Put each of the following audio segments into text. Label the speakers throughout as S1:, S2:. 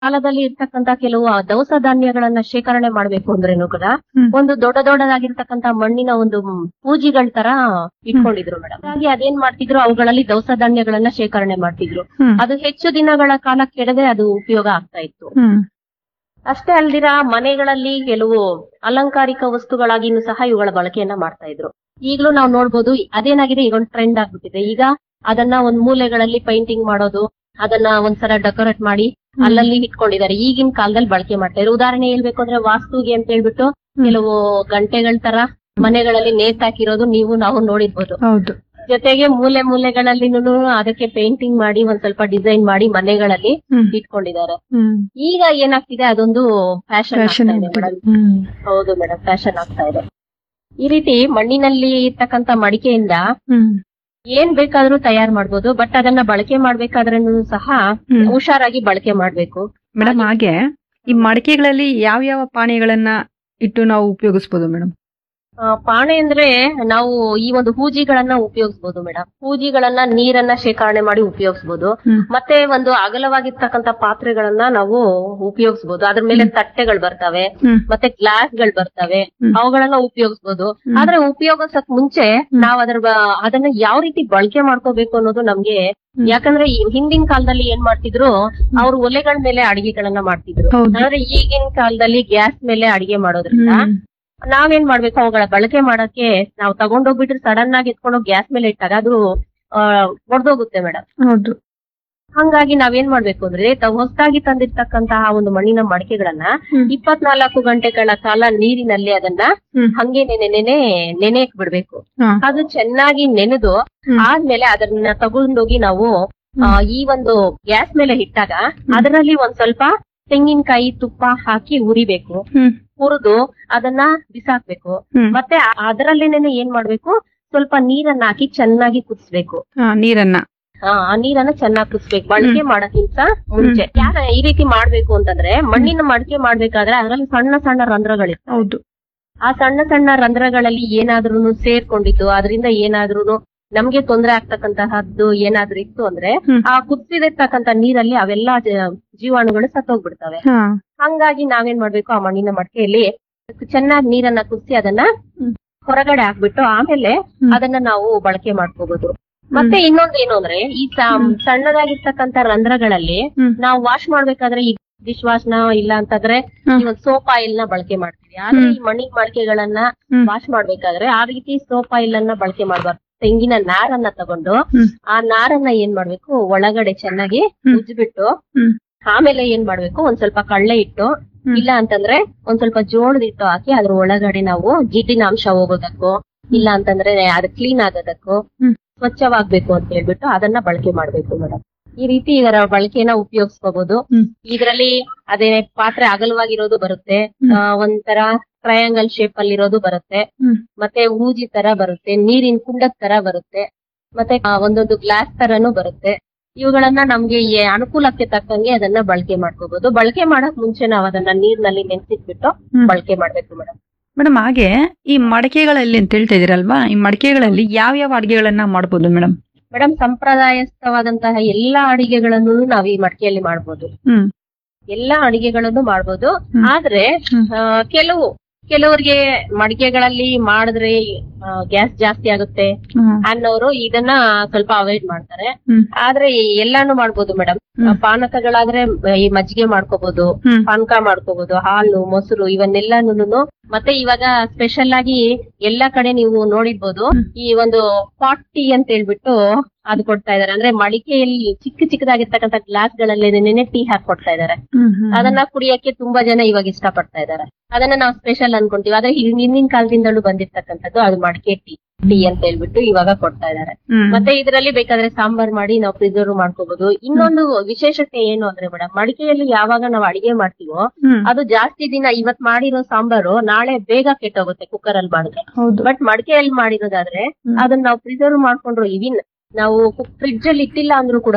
S1: ಕಾಲದಲ್ಲಿ ಇರ್ತಕ್ಕಂತ ಕೆಲವು ಆ ದವಸ ಧಾನ್ಯಗಳನ್ನ ಶೇಖರಣೆ ಮಾಡ್ಬೇಕು ಅಂದ್ರೇನು ಕೂಡ
S2: ಹ್ಮ್.
S1: ಒಂದು ದೊಡ್ಡ ದೊಡ್ಡದಾಗಿರ್ತಕ್ಕಂತ ಮಣ್ಣಿನ ಒಂದು ಪೂಜಿಗಳ ತರ ಇಟ್ಕೊಂಡಿದ್ರು ಮೇಡಮ್ ಹಾಗಾಗಿ ಅದೇನ್ ಮಾಡ್ತಿದ್ರು ಅವುಗಳಲ್ಲಿ ದವಸ ಧಾನ್ಯಗಳನ್ನ ಶೇಖರಣೆ ಮಾಡ್ತಿದ್ರು
S2: ಹ್ಮ್.
S1: ಅದು ಹೆಚ್ಚು ದಿನಗಳ ಕಾಲ ಕೆಡದೆ ಅದು ಉಪಯೋಗ ಆಗ್ತಾ ಇತ್ತು
S2: ಹ್ಮ್
S1: ಅಷ್ಟೇ ಅಲ್ದಿರ ಮನೆಗಳಲ್ಲಿ ಕೆಲವು ಅಲಂಕಾರಿಕ ವಸ್ತುಗಳಾಗಿನೂ ಸಹ ಇವುಗಳ ಬಳಕೆಯನ್ನ ಮಾಡ್ತಾ ಇದ್ರು ಈಗಲೂ ನಾವು ನೋಡ್ಬೋದು ಅದೇನಾಗಿದೆ ಈಗ ಒಂದು ಟ್ರೆಂಡ್ ಆಗ್ಬಿಟ್ಟಿದೆ ಈಗ ಅದನ್ನ ಒಂದ್ ಮೂಲೆಗಳಲ್ಲಿ ಪೈಂಟಿಂಗ್ ಮಾಡೋದು ಅದನ್ನ ಒಂದ್ಸಲ ಡೆಕೋರೇಟ್ ಮಾಡಿ ಅಲ್ಲಲ್ಲಿ ಇಟ್ಕೊಂಡಿದ್ದಾರೆ ಈಗಿನ ಕಾಲದಲ್ಲಿ ಬಳಕೆ ಮಾಡ್ತಾ ಇದ್ರು ಉದಾಹರಣೆ ಹೇಳ್ಬೇಕು ಅಂದ್ರೆ ವಾಸ್ತುಗೆ ಅಂತ ಹೇಳ್ಬಿಟ್ಟು ಕೆಲವು ಗಂಟೆಗಳ ತರ ಮನೆಗಳಲ್ಲಿ ನೇತಾಕಿರೋದು ನೀವು ನಾವು ನೋಡಿರ್ಬೋದು
S2: ಹೌದು
S1: ಜೊತೆಗೆ ಮೂಲೆ ಮೂಲೆಗಳಲ್ಲಿ ಅದಕ್ಕೆ ಪೇಂಟಿಂಗ್ ಮಾಡಿ ಒಂದ್ ಸ್ವಲ್ಪ ಡಿಸೈನ್ ಮಾಡಿ ಮನೆಗಳಲ್ಲಿ
S2: ಹ್ಮ್
S1: ಇಟ್ಕೊಂಡಿದ್ದಾರೆ
S2: ಹ್ಮ್
S1: ಈಗ ಏನಾಗ್ತಿದೆ ಅದೊಂದು ಫ್ಯಾಷನ್
S2: ಫ್ಯಾಷನ್
S1: ಆಗ್ತಾ ಇದೆ ಮೇಡಮ್
S2: ಹ್ಮ್
S1: ಹೌದು ಮೇಡಮ್ ಫ್ಯಾಷನ್ ಆಗ್ತಾ ಇದೆ ಈ ರೀತಿ ಮಣ್ಣಿನಲ್ಲಿ ಇರ್ತಕ್ಕಂತ ಮಡಿಕೆಯಿಂದ
S2: ಹ್ಮ್
S1: ಏನ್ ಬೇಕಾದ್ರೂ ತಯಾರು ಮಾಡ್ಬೋದು ಬಟ್ ಅದನ್ನ ಬಳಕೆ ಮಾಡ್ಬೇಕಾದ್ರೂ ಸಹ
S2: ಹ್ಮ್.
S1: ಹುಷಾರಾಗಿ ಬಳಕೆ ಮಾಡ್ಬೇಕು
S2: ಮೇಡಮ್ ಹಾಗೆ ಈ ಮಡಿಕೆಗಳಲ್ಲಿ ಯಾವ ಯಾವ ಪಾನೀಯಗಳನ್ನ ಇಟ್ಟು ನಾವು ಉಪಯೋಗಿಸಬಹುದು ಮೇಡಮ್
S1: ಆ, ಪಾಣೆ ಅಂದ್ರೆ ನಾವು ಈ ಒಂದು ಹೂಜಿಗಳನ್ನ ಉಪಯೋಗಿಸಬಹುದು ಮೇಡಮ್ ಹೂಜಿಗಳನ್ನ ನೀರನ್ನ ಶೇಖರಣೆ ಮಾಡಿ ಉಪಯೋಗಿಸಬಹುದು
S2: ಹ್ಮ್.
S1: ಮತ್ತೆ ಒಂದು ಅಗಲವಾಗಿರ್ತಕ್ಕಂತ ಪಾತ್ರೆಗಳನ್ನ ನಾವು ಉಪಯೋಗಿಸಬಹುದು ಅದ್ರ ಮೇಲೆ ತಟ್ಟೆಗಳು ಬರ್ತವೆ
S2: ಹ್ಮ್.
S1: ಮತ್ತೆ ಗ್ಲಾಸ್ ಗಳು ಬರ್ತವೆ
S2: ಹ್ಮ್.
S1: ಅವುಗಳನ್ನ ಉಪಯೋಗಿಸಬಹುದು
S2: ಹ್ಮ್.
S1: ಆದ್ರೆ ಉಪಯೋಗಿಸಕ್ ಮುಂಚೆ ನಾವ್ ಅದ್ರ ಬ- ಅದನ್ನ ಯಾವ ರೀತಿ ಬಳಕೆ ಮಾಡ್ಕೋಬೇಕು ಅನ್ನೋದು ನಮ್ಗೆ
S2: ಹ್ಮ್.
S1: ಯಾಕಂದ್ರೆ ಈ ಹಿಂದಿನ ಕಾಲದಲ್ಲಿ ಏನ್ ಮಾಡ್ತಿದ್ರು ಅವ್ರು ಒಲೆಗಳ ಮೇಲೆ ಅಡಿಗೆಗಳನ್ನ ಮಾಡ್ತಿದ್ರು
S2: ಹೌದು.
S1: ಆದ್ರೆ ಈಗಿನ ಕಾಲದಲ್ಲಿ ಗ್ಯಾಸ್ ಮೇಲೆ ಅಡಿಗೆ ಮಾಡೋದ್ರಿಂದ
S2: ಹ್ಮ್.
S1: ನಾವೇನ್ ಮಾಡ್ಬೇಕು ಅವುಗಳ ಬಳಕೆ ಮಾಡಕ್ಕೆ ನಾವು ತಗೊಂಡೋಗ್ಬಿಟ್ರೆ ಸಡನ್ ಆಗಿ ಎತ್ಕೊಂಡೋಗಿ ಗ್ಯಾಸ್ ಮೇಲೆ ಇಟ್ಟಾಗ ಅದು ಒಡೆದೋಗುತ್ತೆ ಮೇಡಮ್
S2: ಹೌದು
S1: ಹಂಗಾಗಿ ನಾವೇನ್ ಮಾಡ್ಬೇಕು ಅಂದ್ರೆ ತಾವು ಹೊಸದಾಗಿ ತಂದಿರ್ತಕ್ಕಂತಹ ಒಂದು ಮಣ್ಣಿನ ಮಡಿಕೆಗಳನ್ನ
S2: ಹ್ಮ್.
S1: ಇಪ್ಪತ್ನಾಲ್ಕು ಗಂಟೆಗಳ ಕಾಲ ನೀರಿನಲ್ಲಿ ಅದನ್ನ
S2: ಹ್ಮ್.
S1: ಹಂಗೆ ನೆನೆ ನೆನೆ ನೆನೆಯಕ್ ಬಿಡ್ಬೇಕು
S2: ಹಾ.
S1: ಅದು ಚೆನ್ನಾಗಿ ನೆನೆದು
S2: ಹ್ಮ್.
S1: ಆದ್ಮೇಲೆ ಅದನ್ನ ತಗೊಂಡೋಗಿ ನಾವು ಆ, ಈ ಒಂದು ಗ್ಯಾಸ್ ಮೇಲೆ ಇಟ್ಟಾಗ ಅದರಲ್ಲಿ ಒಂದ್ ಸ್ವಲ್ಪ ತೆಂಗಿನಕಾಯಿ ತುಪ್ಪ ಹಾಕಿ ಉರಿಬೇಕು
S2: ಹ್ಮ್.
S1: ಹುರಿದು ಅದನ್ನ ಬಿಸಾಕ್ಬೇಕು
S2: ಹ್ಮ್.
S1: ಮತ್ತೆ ಅದರಲ್ಲೇನೆ ಏನ್ ಮಾಡ್ಬೇಕು ಸ್ವಲ್ಪ ನೀರನ್ನ ಹಾಕಿ ಚೆನ್ನಾಗಿ ಕುದಿಸ್ಬೇಕು
S2: ಹಾ, ನೀರನ್ನ
S1: ಆ ಆ ನೀರನ್ನ ಚೆನ್ನಾಗಿ ಕುದಿಸ್ಬೇಕು ಬಳಕೆ ಮಾಡೋಕ್ಕಿಂತ ಮುಂಚೆ ಯಾರ ಈ ರೀತಿ ಮಾಡ್ಬೇಕು ಅಂತಂದ್ರೆ ಮಣ್ಣಿನ ಮಡಿಕೆ ಮಾಡ್ಬೇಕಾದ್ರೆ ಅದರಲ್ಲಿ ಸಣ್ಣ ಸಣ್ಣ ರಂಧ್ರಗಳಿರ್ತವೆ
S2: ಹೌದು
S1: ಆ ಸಣ್ಣ ಸಣ್ಣ ರಂಧ್ರಗಳಲ್ಲಿ ಏನಾದ್ರೂ ಸೇರ್ಕೊಂಡಿದ್ದು ಅದರಿಂದ ಏನಾದ್ರೂ ನಮ್ಗೆ ತೊಂದರೆ ಆಗ್ತಕ್ಕಂತಹದ್ದು ಏನಾದ್ರೂ ಇತ್ತು ಅಂದ್ರೆ
S2: ಹ್ಮ್.
S1: ಆ ಕುದಿಸಿದಿರ್ತಕ್ಕಂತ ನೀರಲ್ಲಿ ಅವೆಲ್ಲ ಜ- ಜೀವಾಣುಗಳು ಸತ್ತೋಗ್ಬಿಡ್ತವೆ
S2: ಹಾ
S1: ಹಂಗಾಗಿ ನಾವೇನ್ ಮಾಡ್ಬೇಕು ಆ ಮಣ್ಣಿನ ಮಡಿಕೆಯಲ್ಲಿ ಚೆನ್ನಾಗಿ ನೀರನ್ನ ಕುದಿಸಿ ಅದನ್ನ
S2: ಹ್ಮ್.
S1: ಹೊರಗಡೆ ಹಾಕ್ಬಿಟ್ಟು ಆಮೇಲೆ
S2: ಹ್ಮ್.
S1: ಅದನ್ನ ನಾವು ಬಳಕೆ ಮಾಡ್ಕೋಬಹುದು ಮತ್ತೆ ಇನ್ನೊಂದ್ ಏನು ಅಂದ್ರೆ ಈ ಸ- ಸಣ್ಣದಾಗಿರ್ತಕ್ಕಂತ ರಂಧ್ರಗಳಲ್ಲಿ
S2: ಹ್ಮ್.
S1: ನಾವು ವಾಶ್ ಮಾಡ್ಬೇಕಾದ್ರೆ ಈ ಡಿಶ್ ವಾಶ್ ನ ಇಲ್ಲ ಅಂತಂದ್ರೆ
S2: ಹ್ಮ್.
S1: ಈ ಒಂದು ಸೋಪ್ ಆಯಿಲ್ ನ ಬಳಕೆ ಮಾಡ್ತೀವಿ ಆದ್ರೆ
S2: ಹ್ಮ್.
S1: ಈ ಮಣ್ಣಿನ ಮಡಿಕೆಗಳನ್ನ
S2: ಹ್ಮ್.
S1: ವಾಶ್ ಮಾಡ್ಬೇಕಾದ್ರೆ ಆ ರೀತಿ ಸೋಪ್ ಆಯಿಲ್ ಅನ್ನ ಬಳಕೆ ಮಾಡ್ಬಾರ್ದು ತೆಂಗಿನ ನಾರನ್ನ ತಗೊಂಡು
S2: ಹ್ಮ್.
S1: ಆ ನಾರನ್ನ ಏನ್ ಮಾಡ್ಬೇಕು ಒಳಗಡೆ ಚೆನ್ನಾಗಿ
S2: ಹ್ಮ್.
S1: ಉಜ್ಬಿಟ್ಟು
S2: ಹ್ಮ್.
S1: ಆಮೇಲೆ ಏನ್ ಮಾಡ್ಬೇಕು ಒಂದ್ ಸ್ವಲ್ಪ ಕಳ್ಳೆ ಇಟ್ಟು
S2: ಹ್ಮ್.
S1: ಇಲ್ಲ ಅಂತಂದ್ರೆ ಒಂದ್ ಸ್ವಲ್ಪ ಜೋಳದ ಹಿಟ್ಟು ಹಾಕಿ ಅದ್ರ ಒಳಗಡೆ ನಾವು ಜಿಡ್ಡಿನ ಅಂಶ ಹೋಗೋದಕ್ಕೂ ಇಲ್ಲ ಅಂತಂದ್ರೆ ಅದು ಕ್ಲೀನ್ ಆಗೋದಕ್ಕೂ
S2: ಹ್ಮ್.
S1: ಸ್ವಚ್ಛವಾಗ್ಬೇಕು ಅಂತ ಹೇಳ್ಬಿಟ್ಟು ಅದನ್ನ ಬಳಕೆ ಮಾಡ್ಬೇಕು ಮೇಡಮ್ ಈ ರೀತಿ ಇದರ ಬಳಕೆನ ಉಪಯೋಗಿಸ್ಕೋಬಹುದು
S2: ಹ್ಮ್.
S1: ಇದರಲ್ಲಿ ಅದೇ ಪಾತ್ರೆ ಅಗಲವಾಗಿರೋದು ಬರುತ್ತೆ
S2: ಹ್ಮ್.
S1: ಆ, ಒಂಥರ ಟ್ರಯಾಂಗಲ್ ಶೇಪ್ ಅಲ್ಲಿ ಇರೋದು ಬರುತ್ತೆ
S2: ಹ್ಮ್.
S1: ಮತ್ತೆ ಹೂಜಿ ತರ ಬರುತ್ತೆ ನೀರಿನ ಕುಂಡದ ತರ ಬರುತ್ತೆ ಮತ್ತೆ ಆ, ಒಂದೊಂದು ಗ್ಲಾಸ್ ತರನು ಬರುತ್ತೆ ಇವುಗಳನ್ನ ನಮ್ಗೆ ಈ ಅನುಕೂಲಕ್ಕೆ ತಕ್ಕಂಗೆ ಅದನ್ನ ಬಳಕೆ ಮಾಡ್ಕೋಬಹುದು ಬಳಕೆ ಮಾಡಕ್ ಮುಂಚೆ ನಾವು ಅದನ್ನ ನೀರ್ನಲ್ಲಿ ನೆನ್ಸಿಟ್ಬಿಟ್ಟು
S2: ಹ್ಮ್.
S1: ಬಳಕೆ ಮಾಡ್ಬೇಕು ಮೇಡಮ್
S2: ಮೇಡಮ್ ಹಾಗೆ ಈ ಮಡಿಕೆಗಳಲ್ಲಿ ಅಂತ ಹೇಳ್ತಾ ಇದೀರಲ್ವಾ ಈ ಮಡಿಕೆಗಳಲ್ಲಿ ಯಾವ ಯಾವ ಅಡಿಗೆಗಳನ್ನ ಮಾಡ್ಬೋದು ಮೇಡಮ್
S1: ಮೇಡಮ್ ಸಂಪ್ರದಾಯಸ್ಥವಾದಂತಹ ಎಲ್ಲಾ ಅಡಿಗೆಗಳನ್ನು ನಾವು ಈ ಮಡಿಕೆಯಲ್ಲಿ ಮಾಡ್ಬೋದು
S2: ಹ್ಮ್
S1: ಎಲ್ಲಾ ಅಡಿಗೆಗಳನ್ನು ಮಾಡ್ಬೋದು
S2: ಹ್ಮ್.
S1: ಆದ್ರೆ
S2: ಹ್ಮ್.
S1: ಆ, ಕೆಲವು ಕೆಲವರಿಗೆ ಮಡಿಕೆಗಳಲ್ಲಿ ಮಾಡಿದ್ರೆ ಗ್ಯಾಸ್ ಜಾಸ್ತಿ ಆಗುತ್ತೆ
S2: ಹ್ಮ್
S1: ಅನ್ನೋರು ಇದನ್ನ ಸ್ವಲ್ಪ ಅವಾಯ್ಡ್ ಮಾಡ್ತಾರೆ
S2: ಹ್ಮ್.
S1: ಆದ್ರೆ ಎಲ್ಲಾನು ಮಾಡ್ಬೋದು ಮೇಡಮ್
S2: ಹ್ಮ್.
S1: ಪಾನಕಗಳಾದ್ರೆ ಮ- ಈ ಮಜ್ಜಿಗೆ ಮಾಡ್ಕೋಬಹುದು
S2: ಹ್ಮ್
S1: ಪಾನಕ ಮಾಡ್ಕೋಬಹುದು ಹಾಲು ಮೊಸರು ಇವನ್ನೆಲ್ಲಾನು ಮತ್ತೆ ಇವಾಗ ಸ್ಪೆಷಲ್ ಆಗಿ ಎಲ್ಲಾ ಕಡೆ ನೀವು ನೋಡಿರ್ಬೋದು
S2: ಹ್ಮ್.
S1: ಈ ಒಂದು ಪಾಟ್ ಟೀ ಅಂತ ಹೇಳ್ಬಿಟ್ಟು ಅದು ಕೊಡ್ತಾ ಇದಾರೆ ಅಂದ್ರೆ ಮಡಿಕೆಯಲ್ಲಿ ಚಿಕ್ಕ ಚಿಕ್ಕದಾಗಿರ್ತಕ್ಕಂಥ ಗ್ಲಾಸ್ ಗಳಲ್ಲಿ ನೆನೆ ಟೀ ಹಾಕಿ ಕೊಡ್ತಾ ಇದಾರೆ
S2: ಹ್ಮ್ ಹ್ಮ್
S1: ಅದನ್ನ ಕುಡಿಯಕ್ಕೆ ತುಂಬಾ ಜನ ಇವಾಗ ಇಷ್ಟಪಡ್ತಾ ಇದಾರೆ ಅದನ್ನ ನಾವು ಸ್ಪೆಷಲ್ ಅನ್ಕೊಂತೀವಿ ಆದ್ರೆ ಹಿಂ- ಹಿಂದಿನ ಕಾಲದಿಂದಲೂ ಬಂದಿರ್ತಕ್ಕಂಥದ್ದು ಅದು ಮಡಿಕೆ ಟೀ ಟೀ ಅಂತ ಹೇಳ್ಬಿಟ್ಟು ಇವಾಗ ಕೊಡ್ತಾ ಇದಾರೆ
S2: ಹ್ಮ್
S1: ಮತ್ತೆ ಇದರಲ್ಲಿ ಬೇಕಾದ್ರೆ ಸಾಂಬಾರ್ ಮಾಡಿ ನಾವು ಪ್ರಿಸರ್ವ್ ಮಾಡ್ಕೋಬಹುದು ಇನ್ನೊಂದು ವಿಶೇಷತೆ ಏನು ಅಂದ್ರೆ ಮೇಡಮ್ ಮಡಿಕೆಯಲ್ಲಿ ಯಾವಾಗ ನಾವು ಅಡಿಗೆ ಮಾಡ್ತೀವೋ
S2: ಹ್ಮ್
S1: ಅದು ಜಾಸ್ತಿ ದಿನ ಇವತ್ ಮಾಡಿರೋ ಸಾಂಬಾರು ನಾಳೆ ಬೇಗ ಕೆಟ್ಟೋಗುತ್ತೆ ಕುಕ್ಕರ್ ಅಲ್ಲಿ ಮಾಡಿದ್ರೆ
S2: ಹೌದು
S1: ಬಟ್ ಮಡಿಕೆಯಲ್ಲಿ ಮಾಡಿರೋದಾದ್ರೆ
S2: ಹ್ಮ್.
S1: ಅದನ್ನ ನಾವು ಪ್ರಿಸರ್ವ್ ಮಾಡ್ಕೊಂಡ್ರು ಇವಿನ್ ನಾವು ಫ್ರಿಡ್ಜ್ ಅಲ್ಲಿ ಇಟ್ಟಿಲ್ಲ ಅಂದ್ರೂ ಕೂಡ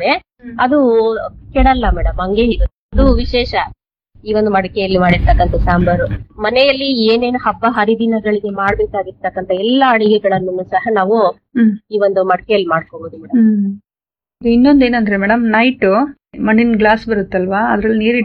S1: ಅದು ಕೆಡಲ್ಲ ಮೇಡಮ್ ಹಂಗೆ ಇರುತ್ತೆ ಅದು ವಿಶೇಷ ಈ ಒಂದು ಮಡಿಕೆಯಲ್ಲಿ ಮಾಡಿರ್ತಕ್ಕಂಥ ಸಾಂಬಾರು ಮನೆಯಲ್ಲಿ ಏನೇನು ಹಬ್ಬ ಹರಿದಿನಗಳಿಗೆ ಮಾಡ್ಬೇಕಾಗಿರ್ತಕ್ಕಂಥ ಎಲ್ಲಾ ಅಡಿಗೆಗಳನ್ನು ಸಹ ನಾವು
S2: ಹ್ಮ್
S1: ಈ ಒಂದು ಮಡಿಕೆಯಲ್ಲಿ ಮಾಡ್ಕೋಬಹುದು ಮೇಡಮ್
S2: ಹ್ಮ್ ಇನ್ನೊಂದೇನಂದ್ರೆ ಮೇಡಮ್ ನೈಟ್ ಮಣ್ಣಿನ ಗ್ಲಾಸ್ ಬರುತ್ತಲ್ವಾ ಅದ್ರಲ್ಲಿ ನೀರ್